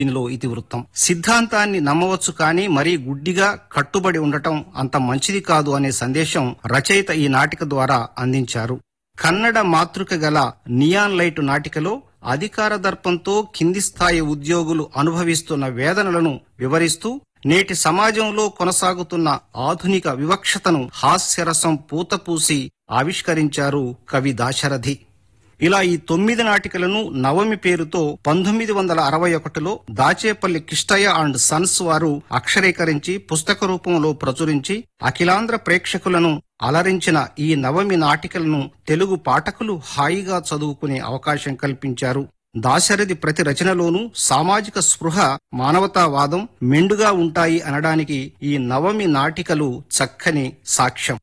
దీనిలో ఇతివృత్తం సిద్ధాంతాన్ని నమ్మవచ్చు కానీ మరీ గుడ్డిగా కట్టుబడి ఉండటం అంత మంచిది కాదు అనే సందేశం రచయిత ఈ నాటిక ద్వారా అందించారు కన్నడ మాతృక గల నియాన్ లైట్ నాటికలో అధికార దర్పంతో కింది స్థాయి ఉద్యోగులు అనుభవిస్తున్న వేదనలను వివరిస్తూ నేటి సమాజంలో కొనసాగుతున్న ఆధునిక వివక్షతను హాస్యరసం పూతపూసి ఆవిష్కరించారు కవి దాశరథి ఇలా ఈ తొమ్మిది నాటికలను నవమి పేరుతో పంతొమ్మిది వందల అరవై ఒకటిలో దాచేపల్లి కిష్టయ్య అండ్ సన్స్ వారు అక్షరీకరించి పుస్తక రూపంలో ప్రచురించి అఖిలాంధ్ర ప్రేక్షకులను అలరించిన ఈ నవమి నాటికలను తెలుగు పాఠకులు హాయిగా చదువుకునే అవకాశం కల్పించారు దాశరథి ప్రతి రచనలోనూ సామాజిక స్పృహ మానవతావాదం మెండుగా ఉంటాయి అనడానికి ఈ నవమి నాటికలు చక్కని సాక్ష్యం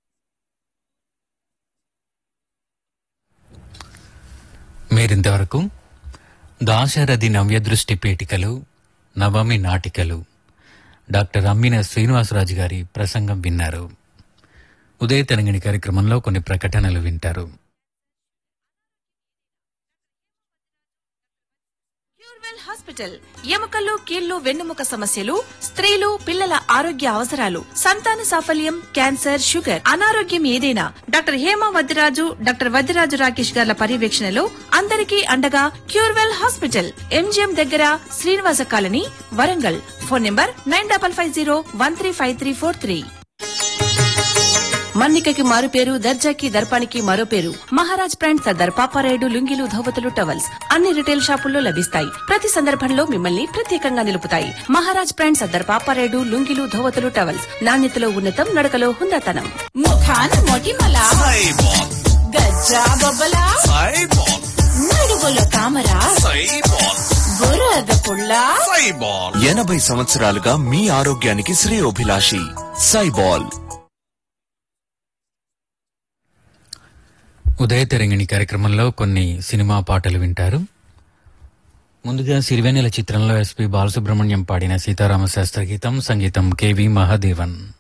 మీరింతవరకు దాశరథి నవ్యదృష్టి పీఠికలు నవమి నాటికలు డాక్టర్ అమ్మిన శ్రీనివాసరాజు గారి ప్రసంగం విన్నారు ఉదయ తెలంగిణి కార్యక్రమంలో కొన్ని ప్రకటనలు వింటారు క్యూర్వెల్ హాస్పిటల్ ఎముకలు కీళ్లు వెన్నుముక సమస్యలు స్త్రీలు పిల్లల ఆరోగ్య అవసరాలు సంతాన సాఫల్యం క్యాన్సర్ షుగర్ అనారోగ్యం ఏదైనా డాక్టర్ హేమ వద్దిరాజు డాక్టర్ వద్దిరాజు రాకేష్ గార్ల పర్యవేక్షణలో అందరికీ అండగా క్యూర్వెల్ హాస్పిటల్ ఎంజిఎం దగ్గర Srinivasa colony Warangal phone number nine double five zero one three five three four three మన్నికకి మారు పేరు దర్జాకి దర్పానికి మరో పేరు మహారాజ్ బ్రాండ్ సర్దార్ పాపారాయుడు లుంగీలు ధోవతులు టవల్స్ అన్ని రిటైల్ షాపుల్లో లభిస్తాయి ప్రతి సందర్భంలో మిమ్మల్ని ప్రత్యేకంగా నిలుపుతాయి మహారాజ్ బ్రాండ్ సర్దార్ పాపారాయుడు లుంగీలు ధోవతులు టవల్స్ నాణ్యతలో ఉన్నతం నడకలో హుందాతనం ముఖాన మొటిమల గజ్జా బొబ్బల నడుగుల తామర బురద పుల్ల ఎనభై సంవత్సరాలుగా మీ ఆరోగ్యానికి శ్రేయోభిలాషి సైబాల్ ఉదయ తెరంగిణి కార్యక్రమంలో కొన్ని సినిమా పాటలు వింటారు ముందుగా సిరివెన్నెల చిత్రంలో ఎస్పి బాలసుబ్రహ్మణ్యం పాడిన సీతారామ శాస్త్ర గీతం సంగీతం కెవి మహాదేవన్